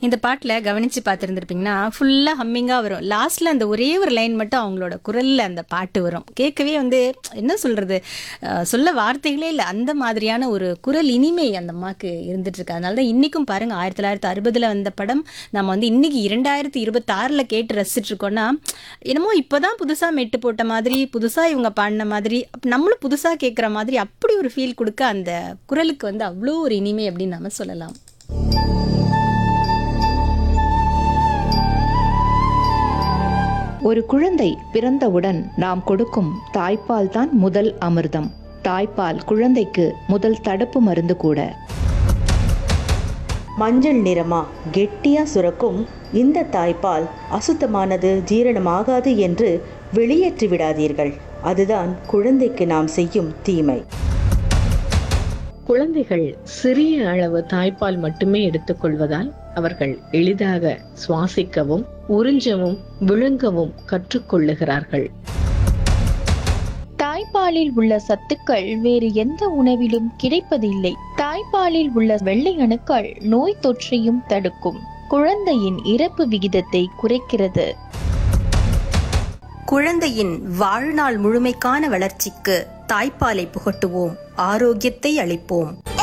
இந்த பாட்டில் கவனிச்சு பார்த்துருந்துருப்பீங்கன்னா ஃபுல்லாக ஹம்மிங்காக வரும் லாஸ்ட்டில் அந்த ஒரே ஒரு லைன் மட்டும் அவங்களோட குரலில் அந்த பாட்டு வரும் கேட்கவே வந்து என்ன சொல்கிறது சொல்ல வார்த்தைகளே இல்லை அந்த மாதிரியான ஒரு குரல் இனிமை அந்த அம்மாவுக்கு இருந்துட்டு இருக்கு அதனால தான் இன்றைக்கும் பாருங்கள் ஆயிரத்தி தொள்ளாயிரத்தி அறுபதில் வந்த படம் நம்ம வந்து இன்னைக்கு இரண்டாயிரத்தி இருபத்தாறில் கேட்டு ரசிச்சுட்டு இருக்கோம்னா என்னமோ இப்போ தான் புதுசாக மெட்டு போட்ட மாதிரி புதுசாக இவங்க பாடின மாதிரி அப்ப நம்மளும் புதுசாக கேட்குற மாதிரி அப்படி ஒரு ஃபீல் கொடுக்க அந்த குரலுக்கு வந்து அவ்வளோ ஒரு இனிமை அப்படின்னு நம்ம சொல்லலாம் ஒரு குழந்தை பிறந்தவுடன் நாம் கொடுக்கும் தாய்ப்பால் தான் முதல் அமிர்தம் தாய்ப்பால் குழந்தைக்கு முதல் தடுப்பு மருந்து கூட மஞ்சள் நிறமா கெட்டியா சுரக்கும் இந்த தாய்ப்பால் அசுத்தமானது ஜீரணமாகாது என்று வெளியேற்றி விடாதீர்கள் அதுதான் குழந்தைக்கு நாம் செய்யும் தீமை குழந்தைகள் சிறிய அளவு தாய்ப்பால் மட்டுமே எடுத்துக்கொள்வதால் அவர்கள் எளிதாக சுவாசிக்கவும் உறிஞ்சவும் விழுங்கவும் கற்றுக்கொள்ளுகிறார்கள் தாய்ப்பாலில் உள்ள சத்துக்கள் வேறு எந்த உணவிலும் கிடைப்பதில்லை தாய்ப்பாலில் உள்ள வெள்ளை அணுக்கள் நோய் தொற்றையும் தடுக்கும் குழந்தையின் இறப்பு விகிதத்தை குறைக்கிறது குழந்தையின் வாழ்நாள் முழுமைக்கான வளர்ச்சிக்கு தாய்ப்பாலை புகட்டுவோம் ஆரோக்கியத்தை அளிப்போம்